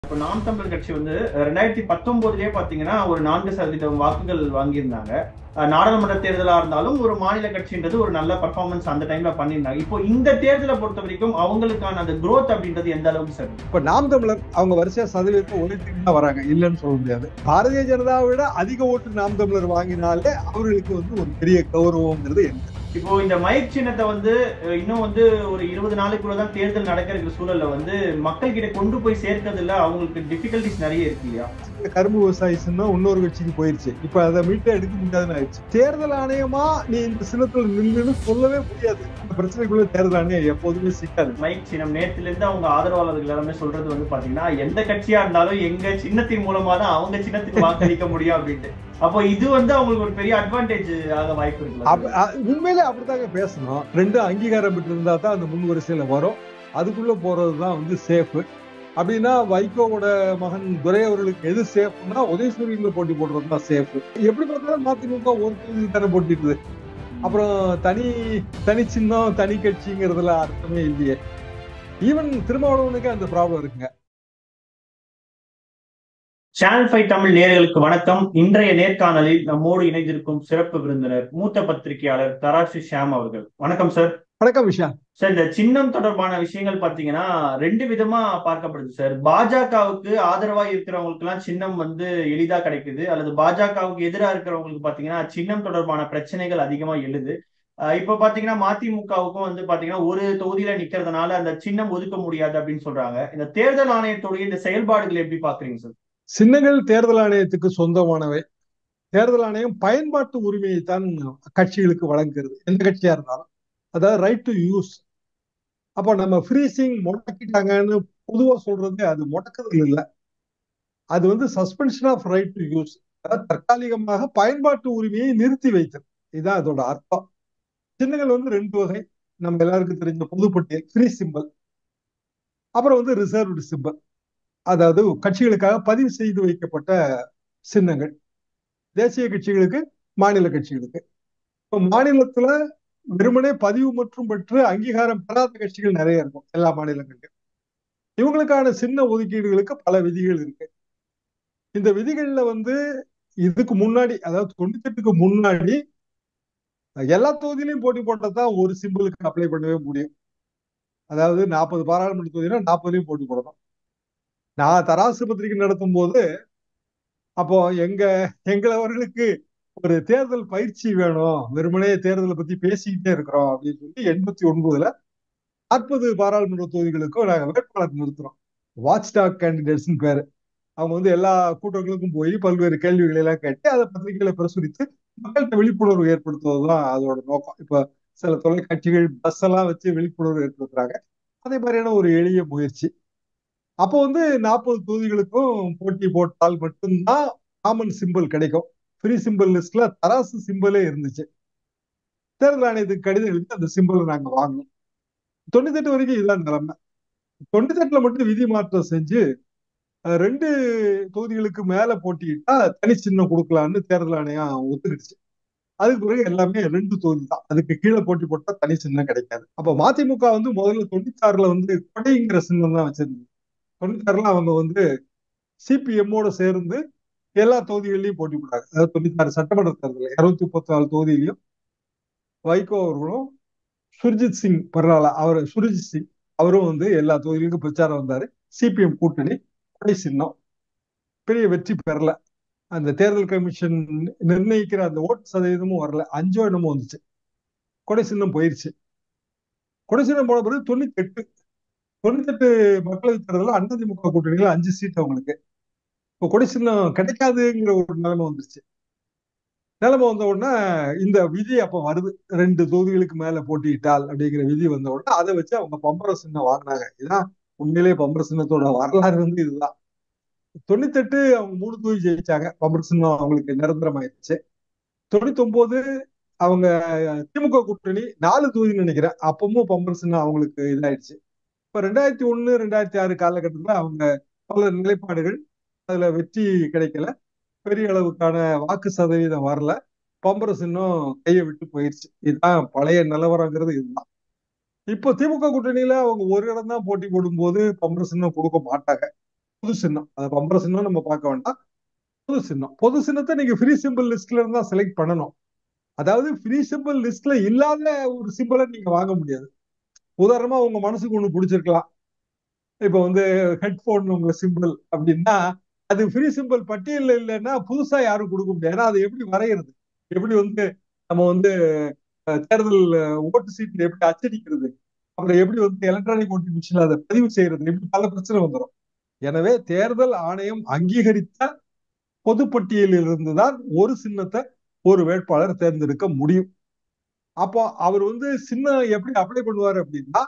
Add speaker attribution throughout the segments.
Speaker 1: இப்போ நாம் தமிழர் கட்சி வந்து ரெண்டாயிரத்தி பத்தொன்பதுலயே பாத்தீங்கன்னா ஒரு நான்கு சதவீதம் வாக்குகள் வாங்கியிருந்தாங்க அஹ் நாடாளுமன்ற தேர்தலா இருந்தாலும் ஒரு மாநில கட்சின்றது ஒரு நல்ல பர்ஃபார்மன்ஸ் அந்த டைம்ல பண்ணியிருந்தாங்க இப்போ இந்த தேர்தலை பொறுத்த வரைக்கும் அவங்களுக்கான அந்த growth அப்படின்றது எந்த அளவுக்கு சார்
Speaker 2: இப்ப நாம் தமிழர் அவங்க வரிசையா சதவீதத்தை உழைத்துட்டு தான் வராங்க இல்லைன்னு சொல்ல முடியாது பாரதிய ஜனதாவை விட அதிக ஓட்டு நாம் தமிழர் வாங்கினாலே அவர்களுக்கு வந்து ஒரு பெரிய கௌரவம்ங்கிறது என்ன
Speaker 1: இப்போ இந்த மைக் சின்னத்தை வந்து அஹ், இன்னும் வந்து ஒரு இருபது நாளுக்குள்ள தான் தேர்தல் நடக்கிற சூழல்ல வந்து மக்கள் கிட்ட கொண்டு போய் சேர்க்கறதுல அவங்களுக்கு டிஃபிகல்டிஸ் நிறைய இருக்கு இல்லையா
Speaker 2: கரும்பு விவசாயி சின்னம் இன்னொரு கட்சிக்கு போயிருச்சு இப்ப அதை மீட்டு எடுக்க முடியாதுன்னு ஆயிடுச்சு தேர்தல் ஆணையமா நீ இந்த சின்னத்துல நில்லுன்னு சொல்லவே முடியாது இந்த பிரச்சனைக்குள்ள தேர்தல் ஆணையம் எப்போதுமே சிக்காது
Speaker 1: மைக் சின்னம் நேத்துல இருந்து அவங்க ஆதரவாளர்கள் எல்லாமே சொல்றது வந்து பாத்தீங்கன்னா எந்த கட்சியா இருந்தாலும் எங்க சின்னத்தின் மூலமா தான் அவங்க சின்னத்துக்கு வாக்களிக்க முடியும் அப்படின்ட்டு அப்போ இது வந்து அவங்களுக்கு ஒரு பெரிய அட்வான்டேஜ் ஆக வாய்ப்பு இருக்குல்ல
Speaker 2: அப்ப- அ- உண்மையிலே அப்படித்தாங்க பேசணும் ரெண்டும் அங்கீகாரம் பெற்று இருந்தா தான் அந்த முன் வரிசையில வரும் அதுக்குள்ள போறதுதான் வந்து சேஃப் அப்படின்னா வைகோவோட மகன் துரை அவர்களுக்கு எது சேஃப்னா உதயசூரியன்ல போட்டி போடுறது தான் சேஃப் எப்படி பார்த்தாலும் மதிமுக ஒரு தொகுதி தானே போட்டிடுது அப்புறம் தனி தனி சின்னம் தனி கட்சிங்கிறதுல அர்த்தமே இல்லையே ஈவன் திருமாவளவனுக்கு அந்த ப்ராப்ளம் இருக்குங்க
Speaker 1: சேனல் ஃபைவ் தமிழ் நேயர்களுக்கு வணக்கம் இன்றைய நேர்காணலில் நம்மோடு இணைந்திருக்கும் சிறப்பு விருந்தினர் மூத்த பத்திரிகையாளர் தராசு ஷியாம் அவர்கள் வணக்கம் சார்
Speaker 2: வணக்கம் விஷா
Speaker 1: சார் இந்த சின்னம் தொடர்பான விஷயங்கள் பாத்தீங்கன்னா ரெண்டு விதமா பார்க்கப்படுது சார் பாஜகவுக்கு ஆதரவா இருக்கிறவங்களுக்கு எல்லாம் சின்னம் வந்து எளிதா கிடைக்குது அல்லது பாஜகவுக்கு எதிராக இருக்கிறவங்களுக்கு பாத்தீங்கன்னா சின்னம் தொடர்பான பிரச்சனைகள் அதிகமா எழுது அஹ் இப்ப பாத்தீங்கன்னா மதிமுகவுக்கும் வந்து பாத்தீங்கன்னா ஒரு தொகுதியில நிக்கிறதுனால அந்த சின்னம் ஒதுக்க முடியாது அப்படின்னு சொல்றாங்க இந்த தேர்தல் ஆணையத்துடைய இந்த செயல்பாடுகள் எப்படி பாக்குறீங்க சார்
Speaker 2: சின்னங்கள் தேர்தல் ஆணையத்துக்கு சொந்தமானவை தேர்தல் ஆணையம் பயன்பாட்டு உரிமையை தான் கட்சிகளுக்கு வழங்குகிறது எந்த கட்சியா இருந்தாலும் அதாவது ரைட் டு யூஸ் அப்போ நம்ம ஃப்ரீசிங் முடக்கிட்டாங்கன்னு பொதுவா சொல்றது அது முடக்குதல் இல்லை அது வந்து suspension of right to use அதாவது தற்காலிகமாக பயன்பாட்டு உரிமையை நிறுத்தி வைத்தது இதுதான் அதோட அர்த்தம் சின்னங்கள் வந்து ரெண்டு வகை நம்ம எல்லாருக்கும் தெரிஞ்ச பொதுப்பட்டியல் ஃப்ரீ சிம்பல் அப்புறம் வந்து ரிசர்வ்டு சிம்பல் அதாவது கட்சிகளுக்காக பதிவு செய்து வைக்கப்பட்ட சின்னங்கள் தேசிய கட்சிகளுக்கு மாநில கட்சிகளுக்கு இப்போ மாநிலத்துல வெறுமனே பதிவு மற்றும் பெற்று அங்கீகாரம் பெறாத கட்சிகள் நிறைய இருக்கும் எல்லா மாநிலங்களிலும் இவங்களுக்கான சின்ன ஒதுக்கீடுகளுக்கு பல விதிகள் இருக்கு இந்த விதிகள்ல வந்து இதுக்கு முன்னாடி அதாவது தொண்ணூத்தெட்டுக்கு முன்னாடி எல்லா தொகுதியிலையும் போட்டி போட்டதான் ஒரு சிம்பிளுக்கு அப்ளை பண்ணவே முடியும் அதாவது நாற்பது பாராளுமன்ற தொகுதினா நாற்பதுலயும் போட்டி போடணும் நான் தராசு பத்திரிகை நடத்தும் போது அப்போ எங்க எங்களவர்களுக்கு ஒரு தேர்தல் பயிற்சி வேணும் வெறுமனே தேர்தலை பத்தி பேசிக்கிட்டே இருக்கிறோம் அப்படின்னு சொல்லி எண்பத்தி ஒன்பதுல நாற்பது பாராளுமன்ற தொகுதிகளுக்கும் நாங்க வேட்பாளர் நிறுத்துறோம் வாட்ச் டாக் கேண்டிடேட்ஸ்னு பேரு அவங்க வந்து எல்லா கூட்டங்களுக்கும் போய் பல்வேறு கேள்விகளை எல்லாம் கேட்டு அதை பத்திரிகைகளை பிரசுரித்து மக்கள்கிட்ட விழிப்புணர்வு ஏற்படுத்துவதுதான் அதோட நோக்கம் இப்ப சில தொலைக்காட்சிகள் பஸ் எல்லாம் வச்சு விழிப்புணர்வு ஏற்படுத்துறாங்க அதே மாதிரியான ஒரு எளிய முயற்சி அப்போ வந்து நாற்பது தொகுதிகளுக்கும் போட்டி போட்டால் மட்டும்தான் காமன் சிம்பிள் கிடைக்கும் ஃப்ரீ சிம்பிள் லிஸ்ட்ல தராசு சிம்பிளே இருந்துச்சு தேர்தல் ஆணையத்துக்கு கடிதம் எழுதி அந்த சிம்பிளை நாங்க வாங்கணும் தொண்ணூத்தெட்டு வரைக்கும் இதுதான் நிலைமை தொண்ணூத்தெட்டுல மட்டும் விதி மாற்றம் செஞ்சு அஹ், ரெண்டு தொகுதிகளுக்கு மேல போட்டியிட்டா தனி சின்னம் கொடுக்கலான்னு தேர்தல் ஆணையம் ஒத்துக்கிடுச்சு அதுக்கு பிறகு எல்லாமே ரெண்டு தொகுதி தான் அதுக்கு கீழே போட்டி போட்டா தனி சின்னம் கிடைக்காது அப்ப மதிமுக வந்து முதல்ல தொண்ணூத்தாறுல வந்து கொடைங்கிற சின்னம் தான் வச்சிருந்தது தொண்ணூத்தாறுல அவங்க வந்து சிபிஎம்மோட சேர்ந்து எல்லா தொகுதிகள்லயும் போட்டி போட்டாங்க அதாவது தொண்ணூத்தாறு சட்டமன்ற தேர்தல் இருநூத்தி முப்பத்தி நாலு தொகுதியிலையும் வைகோ அவர்களும் சுர்ஜித் சிங் பர்னாலா அவர் சுர்ஜித் சிங் அவரும் வந்து எல்லா தொகுதிகளுக்கும் பிரச்சாரம் வந்தாரு சிபிஎம் கூட்டணி கொடை சின்னம் பெரிய வெற்றி பெறல அந்த தேர்தல் கமிஷன் நிர்ணயிக்கிற அந்த ஓட்டு சதவீதமும் வரல அஞ்சோ என்னமோ வந்துச்சு கொடை சின்னம் போயிருச்சு கொடை சின்னம் போன பிறகு தொண்ணூத்தி எட்டு தொண்ணூத்தெட்டு மக்களவைத் தேர்தலில் அதிமுக கூட்டணியில அஞ்சு சீட் அவங்களுக்கு இப்போ கொடை சின்னம் கிடைக்காதுங்கிற ஒரு நிலைமை வந்துருச்சு நிலைமை வந்த உடனே இந்த விதி அப்ப வருது ரெண்டு தொகுதிகளுக்கு மேல போட்டியிட்டால் அப்படிங்கிற விதி வந்த உடனே அதை வச்சு அவங்க பம்பர சின்னம் வாங்கினாங்க இதான் உண்மையிலேயே பம்பர சின்னத்தோட வரலாறு வந்து இதுதான் தொண்ணூத்தெட்டு அவங்க மூணு தொகுதி ஜெயிச்சாங்க பம்பர சின்னம் அவங்களுக்கு நிரந்தரமாயிருச்சு தொண்ணூத்தி ஒன்பது அவங்க திமுக கூட்டணி நாலு தொகுதி நினைக்கிறேன் அப்பவும் பம்பர சின்னம் அவங்களுக்கு இதாயிடுச்சு இப்ப ரெண்டாயிரத்தி ஒண்ணு ரெண்டாயிரத்தி ஆறு காலகட்டத்துல அவங்க பல நிலைப்பாடுகள் அதுல வெற்றி கிடைக்கல பெரிய அளவுக்கான வாக்கு சதவீதம் வரல பம்பர சின்னம் கையை விட்டு போயிடுச்சு இதுதான் பழைய நிலவரங்கிறது இதுதான் இப்போ திமுக கூட்டணியில அவங்க ஒரு இடம் தான் போட்டி போடும்போது பம்பர சின்னம் கொடுக்க மாட்டாங்க பொது சின்னம் அது பம்பர சின்னம் நம்ம பார்க்க வேண்டாம் பொது சின்னம் பொது சின்னத்தை நீங்க ஃப்ரீ சிம்பிள் லிஸ்ட்ல இருந்தா செலக்ட் பண்ணணும் அதாவது ஃப்ரீ சிம்பிள் லிஸ்ட்ல இல்லாத ஒரு சிம்பிளை நீங்க வாங்க முடியாது உதாரணமா உங்க மனசுக்கு ஒண்ணு பிடிச்சிருக்கலாம் இப்ப வந்து ஹெட்போன் உங்க சிம்பிள் அப்படின்னா அது ஃப்ரீ சிம்பிள் பட்டியலில் இல்லைன்னா புதுசா யாரும் கொடுக்க முடியாது ஏன்னா அது எப்படி வரைகிறது எப்படி வந்து நம்ம வந்து தேர்தல் ஓட்டு சீட்ல எப்படி அச்சடிக்கிறது அப்புறம் எப்படி வந்து எலக்ட்ரானிக் ஓட்டிங் மிஷின்ல அதை பதிவு செய்யறது இப்படி பல பிரச்சனை வந்துடும் எனவே தேர்தல் ஆணையம் அங்கீகரித்த பொதுப்பட்டியலில் இருந்துதான் ஒரு சின்னத்தை ஒரு வேட்பாளர் தேர்ந்தெடுக்க முடியும் அப்போ அவர் வந்து சின்னம் எப்படி அப்ளை பண்ணுவார் அப்படின்னா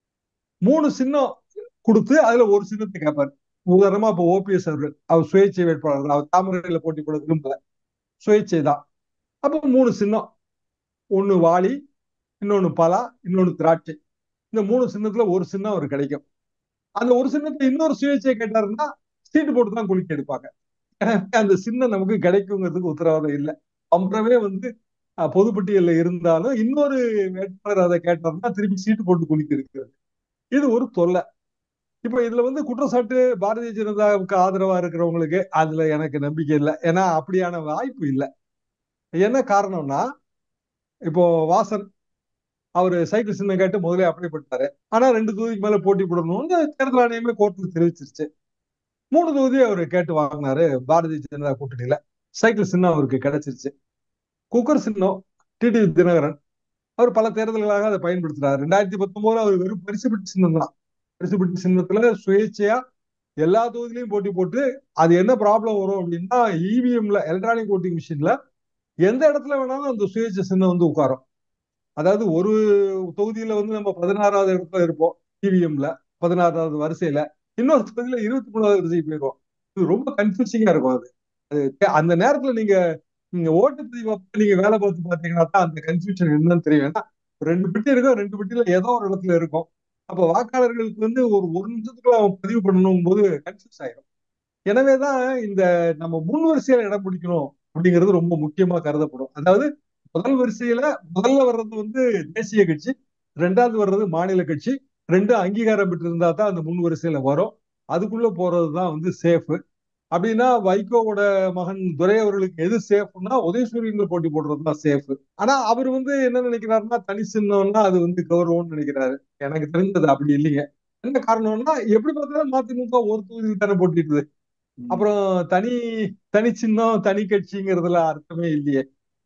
Speaker 2: மூணு சின்னம் கொடுத்து அதுல ஒரு சின்னத்தை கேட்பாரு உதாரணமா இப்போ ஓபிஎஸ் அவர்கள் அவர் சுயேட்சை வேட்பாளர் அவர் தாமரையில போட்டி போட விரும்பல சுயேட்சை தான் அப்போ மூணு சின்னம் ஒன்னு வாளி இன்னொன்னு பலா இன்னொன்னு திராட்சை இந்த மூணு சின்னத்துல ஒரு சின்னம் அவர் கிடைக்கும் அந்த ஒரு சின்னத்தை இன்னொரு சுயேட்சை கேட்டாருன்னா சீட்டு போட்டு தான் குளிக்க எடுப்பாங்க அந்த சின்னம் நமக்கு கிடைக்குங்கிறதுக்கு உத்தரவாதம் இல்லை அப்புறமே வந்து பொதுப்பட்டியல்ல இருந்தாலும் இன்னொரு வேட்பாளர் அதை கேட்டாருன்னா திருப்பி சீட்டு போட்டு குளிக்க இருக்கிறது இது ஒரு தொல்லை இப்ப இதுல வந்து குற்றச்சாட்டு பாரதிய ஜனதாவுக்கு ஆதரவா இருக்கிறவங்களுக்கு அதுல எனக்கு நம்பிக்கை இல்லை ஏன்னா அப்படியான வாய்ப்பு இல்லை என்ன காரணம்னா இப்போ வாசன் அவர் சைக்கிள் சின்னம் கேட்டு முதலே அப்ளை பண்ணிட்டாரு ஆனா ரெண்டு தொகுதிக்கு மேல போட்டி போடணும்னு தேர்தல் ஆணையமே கோர்ட்ல தெரிவிச்சிருச்சு மூணு தொகுதி அவர் கேட்டு வாங்கினாரு பாரதிய ஜனதா கூட்டணியில சைக்கிள் சின்னம் அவருக்கு கிடைச்சிருச்சு குக்கர் சின்னம் டிடி தினகரன் அவர் பல தேர்தல்களாக அதை பயன்படுத்துறாரு ரெண்டாயிரத்தி பத்தொன்பதுல அவர் வெறும் பரிசு பெட்டி சின்னம் தான் பரிசு பெட்டி சின்னத்துல சுயேட்சையா எல்லா தொகுதியிலையும் போட்டி போட்டு அது என்ன ப்ராப்ளம் வரும் அப்படின்னா இவிஎம்ல எலக்ட்ரானிக் ஓட்டிங் மிஷின்ல எந்த இடத்துல வேணாலும் அந்த சுயேட்சை சின்னம் வந்து உட்காரும் அதாவது ஒரு தொகுதியில வந்து நம்ம பதினாறாவது இடத்துல இருப்போம் இவிஎம்ல பதினாறாவது வரிசையில இன்னொரு தொகுதியில இருபத்தி மூணாவது வரிசைக்கு போயிருவோம் இது ரொம்ப கன்ஃபியூசிங்கா இருக்கும் அது அது அந்த நேரத்துல நீங்க நீங்க ஓட்டு பதிவு நீங்க வேலை பார்த்து பாத்தீங்கன்னா தான் அந்த கன்ஃபியூஷன் என்னன்னு தெரியும் ஏன்னா ரெண்டு பெட்டி இருக்கும் ரெண்டு பெட்டியில ஏதோ ஒரு இடத்துல இருக்கும் அப்ப வாக்காளர்களுக்கு வந்து ஒரு ஒரு நிமிஷத்துக்குள்ள அவன் பதிவு பண்ணணும் போது கன்ஃபியூஸ் ஆயிரும் எனவேதான் இந்த நம்ம முன் வரிசையில இடம் பிடிக்கணும் அப்படிங்கிறது ரொம்ப முக்கியமா கருதப்படும் அதாவது முதல் வரிசையில முதல்ல வர்றது வந்து தேசிய கட்சி ரெண்டாவது வர்றது மாநில கட்சி ரெண்டும் அங்கீகாரம் பெற்று இருந்தா தான் அந்த முன் வரிசையில வரும் அதுக்குள்ள போறதுதான் வந்து சேஃப் அப்படின்னா வைகோவோட மகன் துரை அவர்களுக்கு எது சேஃப்னா உதயசூரியன்ல போட்டி போடுறது தான் சேஃப் ஆனா அவர் வந்து என்ன நினைக்கிறாருன்னா தனி சின்னம்னா அது வந்து கௌரவம்னு நினைக்கிறாரு எனக்கு தெரிஞ்சது அப்படி இல்லைங்க என்ன காரணம்னா எப்படி பார்த்தாலும் மதிமுக ஒரு தொகுதியில் தானே போட்டிடுது அப்புறம் தனி தனி சின்னம் தனி கட்சிங்கிறதுல அர்த்தமே இல்லையே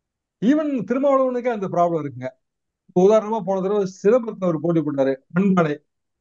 Speaker 2: ஈவன் திருமாவளவனுக்கு அந்த ப்ராப்ளம் இருக்குங்க உதாரணமா போன தடவை சிதம்பரத்தில் அவர் போட்டி போட்டாரு மண்மலை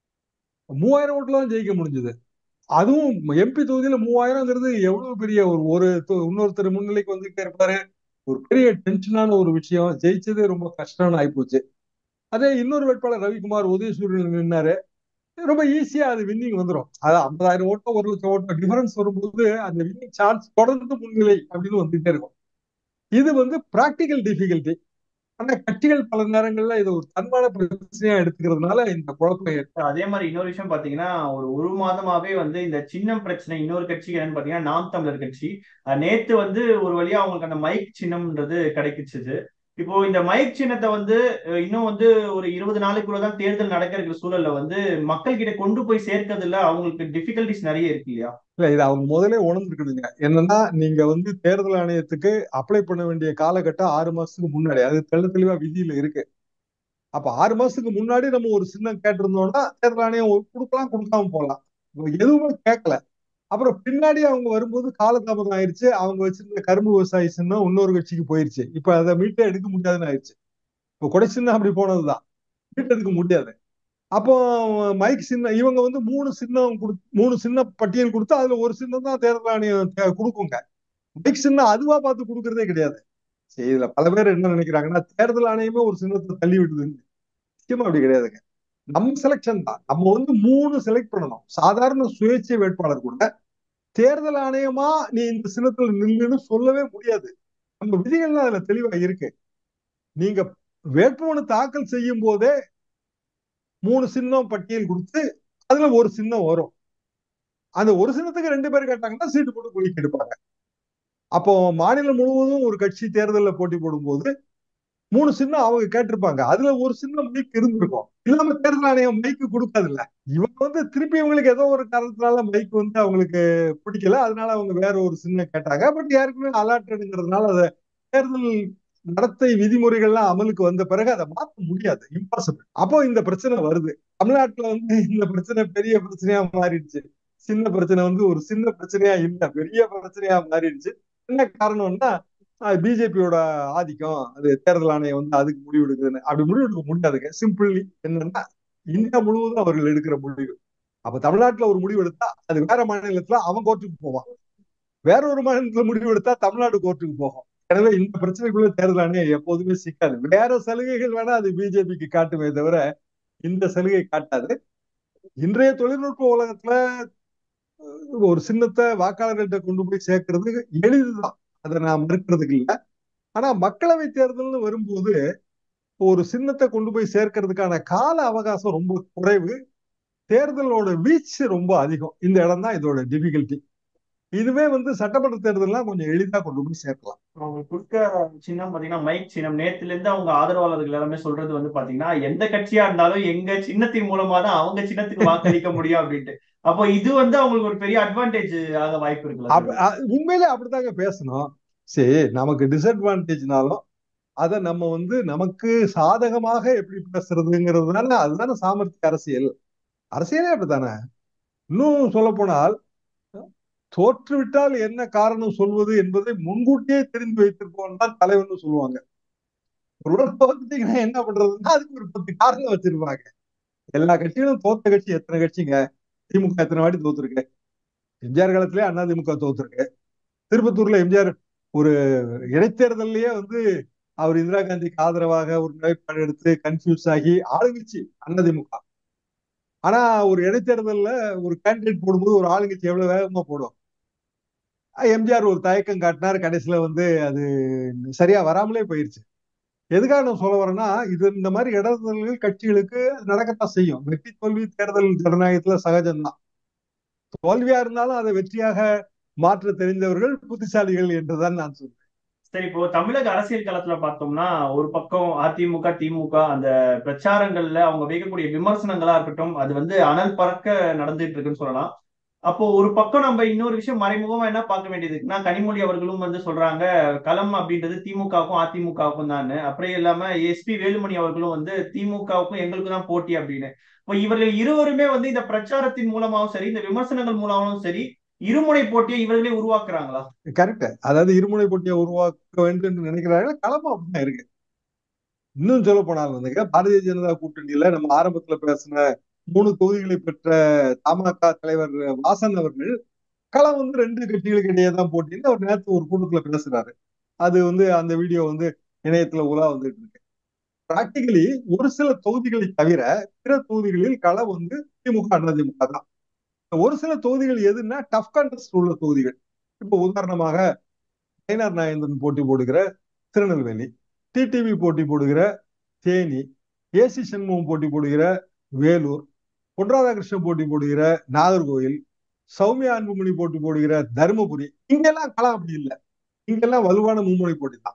Speaker 2: மூவாயிரம் ஓட்டுல தான் ஜெயிக்க முடிஞ்சது அதுவும் எம்பி தொகுதியில மூவாயிரம்ங்கிறது எவ்வளவு பெரிய ஒரு ஒரு இன்னொருத்தர் முன்னிலைக்கு வந்துகிட்டே இருப்பாரு ஒரு பெரிய டென்ஷனான ஒரு விஷயம் ஜெயிச்சதே ரொம்ப கஷ்டம்னு ஆயிப்போச்சு அதே இன்னொரு வேட்பாளர் ரவிக்குமார் உதயசூரியன் நின்னாரு ரொம்ப ஈஸியா அது வின்னிங் வந்துடும் அது ஐம்பதாயிரம் ஓட்டோ ஒரு லட்சம் ஓட்டோ டிஃபரன்ஸ் வரும்போது அந்த வின்னிங் சான்ஸ் தொடர்ந்து முன்னிலை அப்படின்னு வந்துட்டே இருக்கும் இது வந்து பிராக்டிக்கல் டிஃபிகல்ட்டி ஆனா கட்சிகள் பல நேரங்கள்ல இது ஒரு தன்மான பிரச்சனையா எடுத்துக்கிறதுனால இந்த குழப்பம்
Speaker 1: அதே மாதிரி இன்னொரு விஷயம் பாத்தீங்கன்னா ஒரு ஒரு மாதமாவே வந்து இந்த சின்னம் பிரச்சனை இன்னொரு கட்சிக்கு என்னன்னு பாத்தீங்கன்னா நாம் தமிழர் கட்சி நேத்து வந்து ஒரு வழியா அவங்களுக்கு அந்த மைக் சின்னம்ன்றது கிடைக்குச்சு இப்போ இந்த மைக் சின்னத்தை வந்து இன்னும் வந்து ஒரு இருபது நாளைக்குள்ளதான் தேர்தல் நடக்க இருக்கிற சூழல்ல வந்து மக்கள் கிட்ட கொண்டு போய் சேர்க்கறதுல அவங்களுக்கு டிஃபிகல்டிஸ் நிறைய இருக்கு இல்லையா
Speaker 2: இல்ல இது அவங்க முதலே உணர்ந்துருக்கணுங்க என்னன்னா நீங்க வந்து தேர்தல் ஆணையத்துக்கு அப்ளை பண்ண வேண்டிய காலகட்டம் ஆறு மாசத்துக்கு முன்னாடி அது தெள்ள தெளிவா விதியில இருக்கு அப்ப ஆறு மாசத்துக்கு முன்னாடி நம்ம ஒரு சின்னம் கேட்டிருந்தோம்னா தேர்தல் ஆணையம் கொடுக்கலாம் கொடுக்காம போகலாம் எதுவுமே கேட்கல அப்புறம் பின்னாடி அவங்க வரும்போது காலதாமதம் ஆயிடுச்சு அவங்க வச்சிருந்த கரும்பு விவசாய சின்னம் இன்னொரு கட்சிக்கு போயிருச்சு இப்ப அதை மீட்டே எடுக்க முடியாதுன்னு ஆயிடுச்சு இப்போ கொடை சின்னம் அப்படி போனதுதான் மீட்டு எடுக்க முடியாது அப்போ மைக் சின்னம் இவங்க வந்து மூணு சின்னம் கொடு மூணு சின்ன பட்டியல் கொடுத்து அதுல ஒரு சின்னம் தான் தேர்தல் ஆணையம் கொடுக்குங்க மைக் சின்னம் அதுவா பார்த்து கொடுக்கறதே கிடையாது சரி இதுல பல பேர் என்ன நினைக்கிறாங்கன்னா தேர்தல் ஆணையமே ஒரு சின்னத்தை தள்ளி விடுதுன்னு நிச்சயமா அப்படி கிடையாதுங்க நம்ம செலெக்ஷன் தான் நம்ம வந்து மூணு செலக்ட் பண்ணணும் சாதாரண சுயேட்சை வேட்பாளர் கூட தேர்தல் ஆணையமா நீ இந்த சின்னத்துல நில்லுன்னு சொல்லவே முடியாது நம்ம விதிகள்லாம் அதுல தெளிவா இருக்கு நீங்க வேட்புமனு தாக்கல் செய்யும் போதே மூணு சின்னம் பட்டியல் கொடுத்து அதுல ஒரு சின்னம் வரும் அந்த ஒரு சின்னத்துக்கு ரெண்டு பேர் கேட்டாங்கன்னா சீட்டு போட்டு குளிக்க எடுப்பாங்க அப்போ மாநிலம் முழுவதும் ஒரு கட்சி தேர்தலில் போட்டி போடும்போது மூணு சின்னம் அவங்க கேட்டிருப்பாங்க அதுல ஒரு சின்னம் மைக் இருந்திருக்கும் இல்லாம தேர்தல் ஆணையம் மைக்கு கொடுக்காதுல்ல இவங்க வந்து திருப்பி இவங்களுக்கு ஏதோ ஒரு காரணத்தினால மைக் வந்து அவங்களுக்கு பிடிக்கல அதனால அவங்க வேற ஒரு சின்னம் கேட்டாங்க பட் ஏற்கனவே அலாட்டடுங்கிறதுனால அதை தேர்தல் நடத்தை விதிமுறைகள்லாம் அமலுக்கு வந்த பிறகு அதை மாற்ற முடியாது இம்பாசிபிள் அப்போ இந்த பிரச்சனை வருது தமிழ்நாட்டுல வந்து இந்த பிரச்சனை பெரிய பிரச்சனையா மாறிடுச்சு சின்ன பிரச்சனை வந்து ஒரு சின்ன பிரச்சனையா இல்ல பெரிய பிரச்சனையா மாறிடுச்சு என்ன காரணம்னா பிஜேபியோட ஆதிக்கம் அது தேர்தல் ஆணையம் வந்து அதுக்கு முடிவு எடுக்குதுன்னு அப்படி முடிவு எடுக்க முடியாதுங்க சிம்பிள்லி என்னன்னா இந்தியா முழுவதும் அவர்கள் எடுக்கிற முடிவு அப்ப தமிழ்நாட்டுல ஒரு முடிவு எடுத்தா அது வேற மாநிலத்துல அவன் கோர்ட்டுக்கு போவான் வேற ஒரு மாநிலத்துல முடிவு எடுத்தா தமிழ்நாடு கோர்ட்டுக்கு போகும் எனவே இந்த பிரச்சனைக்குள்ள தேர்தல் ஆணையம் எப்போதுமே சிக்காது வேற சலுகைகள் வேணா அது பிஜேபிக்கு காட்டுமே தவிர இந்த சலுகை காட்டாது இன்றைய தொழில்நுட்ப உலகத்துல ஒரு சின்னத்தை வாக்காளர்கள்ட்ட கொண்டு போய் சேர்க்கறது எளிதுதான் அதை நான் மறுக்கிறதுக்கு இல்லை ஆனா மக்களவை தேர்தல்னு வரும்போது ஒரு சின்னத்தை கொண்டு போய் சேர்க்கறதுக்கான கால அவகாசம் ரொம்ப குறைவு தேர்தலோட வீச்சு ரொம்ப அதிகம் இந்த இடம் தான் இதோட டிஃபிகல்ட்டி இதுவே வந்து சட்டமன்ற தேர்தல்லாம் கொஞ்சம் எளிதா கொண்டு போய் சேர்க்கலாம்
Speaker 1: அவங்க கொடுக்க சின்னம் பாத்தீங்கன்னா மைக் சின்னம் நேத்துல இருந்து அவங்க ஆதரவாளர்கள் எல்லாமே சொல்றது வந்து பாத்தீங்கன்னா எந்த கட்சியா இருந்தாலும் எங்க சின்னத்தின் மூலமா தான் அவங்க சின்னத்துக்கு வாக்களிக்க முடியும் அப்படின்ட்டு அப்போ இது வந்து அவங்களுக்கு ஒரு பெரிய அட்வான்டேஜ் ஆக வாய்ப்பு இருக்குல்ல
Speaker 2: உண்மையிலே அப்படித்தாங்க பேசணும் சரி நமக்கு டிஸ்அட்வான்டேஜ்னாலும் அதை நம்ம வந்து நமக்கு சாதகமாக எப்படி பேசுறதுங்கிறதுனால அதுதானே சாமர்த்திய அரசியல் அரசியலே அப்படித்தானே இன்னும் சொல்ல போனால் தோற்றுவிட்டால் என்ன காரணம் சொல்வது என்பதை முன்கூட்டியே தெரிந்து வைத்திருப்போம் தான் தலைவர்னு சொல்லுவாங்க ஒருவர் தோத்துட்டீங்கன்னா என்ன பண்றதுன்னா அதுக்கு ஒரு பத்து காரணம் வச்சிருப்பாங்க எல்லா கட்சிகளும் தோத்த கட்சி எத்தனை கட்சிங்க திமுக எத்தனை வாட்டி தோத்துருக்கு எம்ஜிஆர் காலத்திலே அண்ணா திமுக தோத்துருக்கு திருப்பத்தூர்ல எம்ஜிஆர் ஒரு இடைத்தேர்தலையே வந்து அவர் இந்திரா காந்திக்கு ஆதரவாக ஒரு நிலைப்பாடு எடுத்து கன்ஃபியூஸ் ஆகி ஆளுங்கட்சி அதிமுக ஆனா ஒரு இடைத்தேர்தல்ல ஒரு கேண்டிடேட் போடும்போது ஒரு ஆளுங்கட்சி எவ்வளவு வேகமா போடும் எம்ஜிஆர் ஒரு தயக்கம் காட்டினார் கடைசியில வந்து அது சரியா வராமலே போயிருச்சு எதுக்காக நான் சொல்ல வரேன்னா இது இந்த மாதிரி இடைத்தேர்தல்கள் கட்சிகளுக்கு நடக்கத்தான் செய்யும் வெற்றி தோல்வி தேர்தல் ஜனநாயகத்துல சகஜம்தான் தோல்வியா இருந்தாலும் அதை வெற்றியாக மாற்ற தெரிந்தவர்கள் புத்திசாலிகள் என்றுதான் நான் சொல்றேன்
Speaker 1: சரி இப்போ தமிழக அரசியல் களத்துல பார்த்தோம்னா ஒரு பக்கம் அதிமுக திமுக அந்த பிரச்சாரங்கள்ல அவங்க வைக்கக்கூடிய விமர்சனங்களா இருக்கட்டும் அது வந்து அனல் பறக்க நடந்துட்டு இருக்குன்னு சொல்லலாம் அப்போ ஒரு பக்கம் நம்ம இன்னொரு விஷயம் மறைமுகமா என்ன பார்க்க வேண்டியது இருக்குன்னா கனிமொழி அவர்களும் வந்து சொல்றாங்க களம் அப்படின்றது திமுகவுக்கும் அதிமுகவுக்கும் தான் அப்படியே இல்லாம எஸ்பி வேலுமணி அவர்களும் வந்து திமுகவுக்கும் எங்களுக்கு தான் போட்டி அப்படின்னு இப்போ இவர்கள் இருவருமே வந்து இந்த பிரச்சாரத்தின் மூலமாவும் சரி இந்த விமர்சனங்கள் மூலமாவும் சரி இருமுனை போட்டியை இவர்களே உருவாக்குறாங்களா
Speaker 2: கரெக்ட் அதாவது இருமுனை போட்டியை உருவாக்க வேண்டும் என்று நினைக்கிறார்கள் களமும் அப்படிதான் இருக்கு இன்னும் சொல்ல போனால் வந்துங்க பாரதிய ஜனதா கூட்டணியில நம்ம ஆரம்பத்துல பேசின மூணு தொகுதிகளை பெற்ற தமாக தலைவர் வாசன் அவர்கள் களம் வந்து ரெண்டு கட்சிகளுக்கு இடையே தான் போட்டின்னு அவர் நேரத்து ஒரு கூட்டத்துல பேசுறாரு அது வந்து அந்த வீடியோ வந்து இணையத்துல உலா வந்துட்டு இருக்கு பிராக்டிகலி ஒரு சில தொகுதிகளை தவிர பிற தொகுதிகளில் களம் வந்து திமுக அதிமுக தான் ஒரு சில தொகுதிகள் எதுன்னா டஃப் கண்டஸ்ட் உள்ள தொகுதிகள் இப்போ உதாரணமாக நயனார் நாயந்தன் போட்டி போடுகிற திருநெல்வேலி டிடிவி போட்டி போடுகிற தேனி ஏசி சண்முகம் போட்டி போடுகிற வேலூர் பொன் ராதாகிருஷ்ணன் போட்டி போடுகிற நாகர்கோவில் சௌமியா அன்புமணி போட்டி போடுகிற தருமபுரி இங்கெல்லாம் களம் அப்படி இல்லை இங்கெல்லாம் வலுவான மும்முனை போட்டி தான்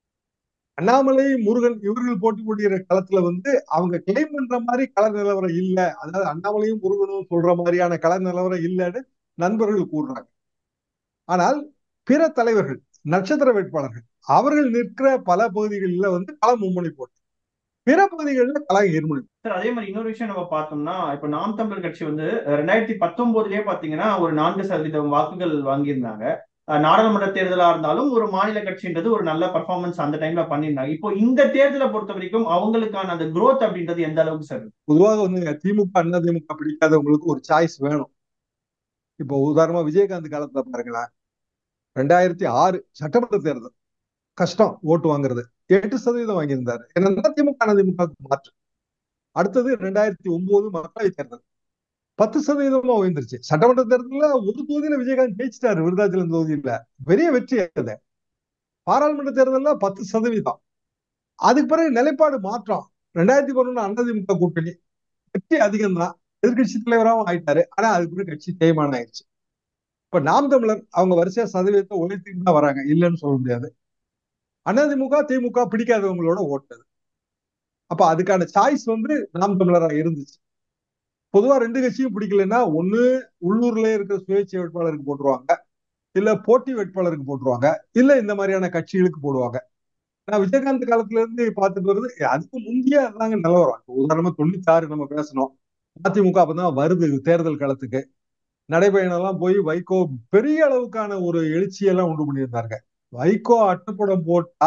Speaker 2: அண்ணாமலை முருகன் இவர்கள் போட்டி போடுகிற களத்துல வந்து அவங்க கிளைம் பண்ற மாதிரி கள நிலவரம் இல்ல அதாவது அண்ணாமலையும் முருகனும் சொல்ற மாதிரியான கள நிலவரம் இல்லைன்னு நண்பர்கள் கூறுறாங்க ஆனால் பிற தலைவர்கள் நட்சத்திர வேட்பாளர்கள் அவர்கள் நிற்கிற பல பகுதிகளில் வந்து கள மும்முனை போட்டி பிற பகுதிகளில் கள ஏர்முனை
Speaker 1: சார் அதே மாதிரி இன்னொரு விஷயம் நம்ம பார்த்தோம்னா இப்ப நாம் தமிழர் கட்சி வந்து ரெண்டாயிரத்தி பத்தொன்பதுலயே பாத்தீங்கன்னா ஒரு நான்கு சதவீதம் வாக்குகள் வாங்கியிருந்தாங்க நாடாளுமன்ற தேர்தலா இருந்தாலும் ஒரு மாநில கட்சின்றது ஒரு நல்ல பர்ஃபார்மன்ஸ் அந்த டைம்ல பண்ணியிருந்தாங்க இப்போ இந்த தேர்தலை பொறுத்த வரைக்கும் அவங்களுக்கான அந்த குரோத் அப்படின்றது எந்த அளவுக்கு சார்
Speaker 2: பொதுவாக வந்து திமுக அண்ணா திமுக பிடிக்காதவங்களுக்கு ஒரு சாய்ஸ் வேணும் இப்போ உதாரணமா விஜயகாந்த் காலத்துல பாருங்களேன் ரெண்டாயிரத்தி ஆறு சட்டமன்ற தேர்தல் கஷ்டம் ஓட்டு வாங்குறது எட்டு சதவீதம் வாங்கியிருந்தாரு ஏன்னா திமுக அதிமுக மாற்று அடுத்தது ரெண்டாயிரத்தி ஒன்பது மக்களவை தேர்தல் பத்து சதவீதமா உயர்ந்துருச்சு சட்டமன்ற தேர்தலில் ஒரு தொகுதியில விஜயகாந்த் ஜெயிச்சிட்டாரு விருதாச்சலம் தொகுதியில பெரிய வெற்றி அது பாராளுமன்ற தேர்தலில் பத்து சதவீதம் அதுக்கு பிறகு நிலைப்பாடு மாற்றம் ரெண்டாயிரத்தி பதினொன்று அதிமுக கூட்டணி வெற்றி அதிகம் தான் எதிர்கட்சி தலைவராகவும் ஆயிட்டாரு ஆனா அதுக்கு பிறகு கட்சி தேய்மானம் ஆயிடுச்சு இப்ப நாம் தமிழர் அவங்க வரிசையா சதவீதத்தை உயர்த்திட்டு தான் வராங்க இல்லைன்னு சொல்ல முடியாது அதிமுக திமுக பிடிக்காதவங்களோட ஓட்டது அப்ப அதுக்கான சாய்ஸ் வந்து நாம் தமிழரா இருந்துச்சு பொதுவா ரெண்டு கட்சியும் பிடிக்கலன்னா ஒண்ணு உள்ளூர்ல இருக்கிற சுயேட்சை வேட்பாளருக்கு போட்டுருவாங்க இல்ல போட்டி வேட்பாளருக்கு போட்டுருவாங்க இல்ல இந்த மாதிரியான கட்சிகளுக்கு போடுவாங்க நான் விஜயகாந்த் காலத்துல இருந்து பார்த்துட்டு வருது அதுக்கு முந்தைய அதாங்க நிலவரம் உதாரணமா தொண்ணூத்தி ஆறு நம்ம பேசணும் அதிமுக அப்பதான் வருது தேர்தல் காலத்துக்கு நடைபயணம் எல்லாம் போய் வைகோ பெரிய அளவுக்கான ஒரு எழுச்சியெல்லாம் உண்டு பண்ணியிருந்தாங்க வைகோ அட்டைப்படம் போட்டா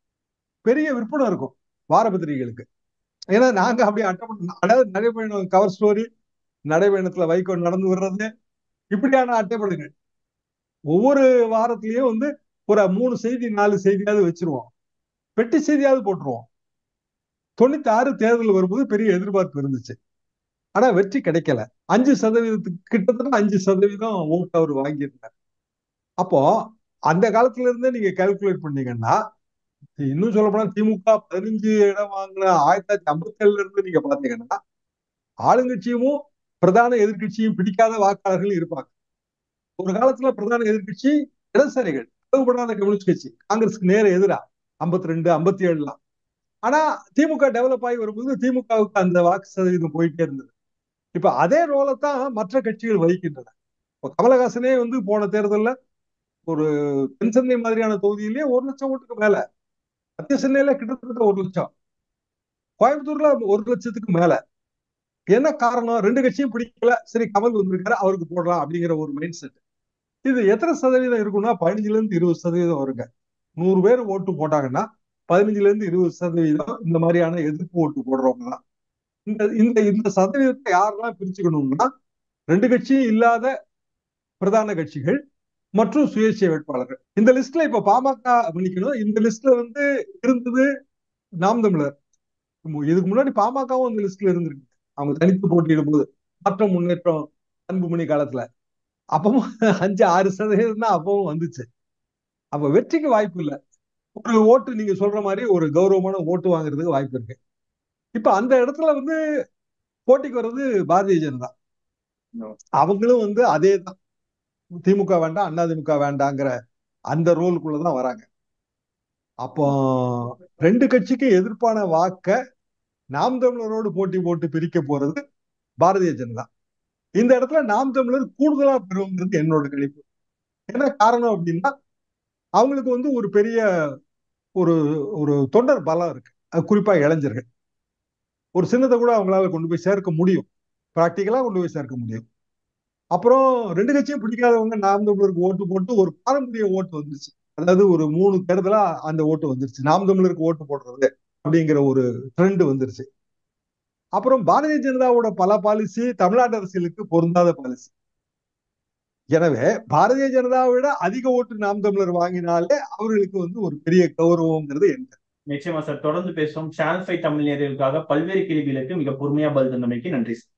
Speaker 2: பெரிய விற்பனை இருக்கும் வார பத்திரிகைகளுக்கு ஏன்னா நாங்க அப்படியே அட்டைப்படம் அதாவது நடைபயணம் கவர் ஸ்டோரி நடைபயணத்துல வைகோ நடந்து வர்றது இப்படியான அட்டைப்படங்கள் ஒவ்வொரு வாரத்திலயும் வந்து ஒரு மூணு செய்தி நாலு செய்தியாவது வச்சிருவோம் பெட்டி செய்தியாவது போட்டுருவோம் தொண்ணூத்தி ஆறு தேர்தல் வரும்போது பெரிய எதிர்பார்ப்பு இருந்துச்சு ஆனா வெற்றி கிடைக்கல அஞ்சு சதவீதத்துக்கு கிட்டத்தட்ட அஞ்சு சதவீதம் ஓட்டு அவர் வாங்கியிருந்தார் அப்போ அந்த காலத்துல இருந்தே நீங்க கால்குலேட் பண்ணீங்கன்னா இன்னும் சொல்ல போனா திமுக பதினஞ்சு இடம் வாங்கின ஆயிரத்தி தொள்ளாயிரத்தி ஐம்பத்தி ஏழுல இருந்து நீங்க பாத்தீங்கன்னா ஆளுங்கட்சியும் பிரதான எதிர்கட்சியும் பிடிக்காத வாக்காளர்கள் இருப்பாங்க ஒரு காலத்துல பிரதான எதிர்கட்சி இடதுசாரிகள் பிளவுபடாத கம்யூனிஸ்ட் கட்சி காங்கிரஸ்க்கு நேர எதிரா ஐம்பத்தி ரெண்டு ஐம்பத்தி ஏழுலாம் ஆனா திமுக டெவலப் ஆகி வரும்போது திமுகவுக்கு அந்த வாக்கு சதவீதம் போயிட்டே இருந்தது இப்ப அதே ரோலை தான் மற்ற கட்சிகள் வகிக்கின்றன இப்ப கமலஹாசனே வந்து போன தேர்தல்ல ஒரு தென்சென்னை மாதிரியான தொகுதியிலேயே ஒரு லட்சம் ஓட்டுக்கு மேல மத்திய சென்னையில கிட்டத்தட்ட ஒரு லட்சம் கோயம்புத்தூர்ல ஒரு லட்சத்துக்கு மேல என்ன காரணம் ரெண்டு கட்சியும் பிடிக்கல சரி கமல் வந்திருக்காரு அவருக்கு போடலாம் அப்படிங்கிற ஒரு மைண்ட் செட் இது எத்தனை சதவீதம் இருக்குன்னா பதினஞ்சுல இருந்து இருபது சதவீதம் வருங்க நூறு பேர் ஓட்டு போட்டாங்கன்னா பதினஞ்சுல இருந்து இருபது சதவீதம் இந்த மாதிரியான எதிர்ப்பு ஓட்டு போடுறவங்க தான் இந்த இந்த இந்த சதவீதத்தை யாரெல்லாம் பிரிச்சுக்கணும்னா ரெண்டு கட்சியும் இல்லாத பிரதான கட்சிகள் மற்றும் சுயேட்சை வேட்பாளர்கள் இந்த லிஸ்ட்ல இப்ப பாமக மன்னிக்கணும் இந்த லிஸ்ட்ல வந்து இருந்தது நாம் தமிழர் இதுக்கு முன்னாடி பாமகவும் அந்த லிஸ்ட்ல இருந்திருக்கு அவங்க தனித்து போட்டியிடும் போது மாற்றம் முன்னேற்றம் அன்புமணி காலத்துல அப்பவும் அஞ்சு ஆறு சதவீதம் தான் அப்பவும் வந்துச்சு அப்ப வெற்றிக்கு வாய்ப்பு இல்லை ஒரு ஓட்டு நீங்க சொல்ற மாதிரி ஒரு கௌரவமான ஓட்டு வாங்குறதுக்கு வாய்ப்பு இருக்கு இப்ப அந்த இடத்துல வந்து போட்டிக்கு வர்றது பாரதிய ஜனதா அவங்களும் வந்து அதே தான் திமுக வேண்டாம் அதிமுக வேண்டாங்கிற அந்த ரோலுக்குள்ளதான் வராங்க அப்போ ரெண்டு கட்சிக்கு எதிர்ப்பான வாக்க நாம் தமிழரோடு போட்டி போட்டு பிரிக்க போறது பாரதிய ஜனதா இந்த இடத்துல நாம் தமிழர் கூடுதலா பெறுங்கிறது என்னோட கணிப்பு என்ன காரணம் அப்படின்னா அவங்களுக்கு வந்து ஒரு பெரிய ஒரு ஒரு தொண்டர் பலம் இருக்கு குறிப்பா இளைஞர்கள் ஒரு சின்னத்தை கூட அவங்களால கொண்டு போய் சேர்க்க முடியும் பிராக்டிக்கலா கொண்டு போய் சேர்க்க முடியும் அப்புறம் ரெண்டு கட்சியும் பிடிக்காதவங்க நாம் தமிழருக்கு ஓட்டு போட்டு ஒரு பாரம்பரிய ஓட்டு வந்துருச்சு அதாவது ஒரு மூணு தேர்தலா அந்த ஓட்டு வந்துருச்சு நாம் தமிழருக்கு ஓட்டு போடுறது அப்படிங்கிற ஒரு ட்ரெண்ட் வந்துருச்சு அப்புறம் பாரதிய ஜனதாவோட பல பாலிசி தமிழ்நாடு அரசியலுக்கு பொருந்தாத பாலிசி எனவே பாரதிய ஜனதாவை விட அதிக ஓட்டு நாம் தமிழர் வாங்கினாலே அவர்களுக்கு வந்து ஒரு பெரிய கௌரவம்ங்கிறது என்ன
Speaker 1: நிச்சயமா சார் தொடர்ந்து பேசுவோம் சேனல் ஃபைவ் தமிழ் நேர்களுக்காக பல்வேறு கேள்விகளுக்கு மிக பொறுமையா பதில் தந்தமைக்கு நன்றி சார்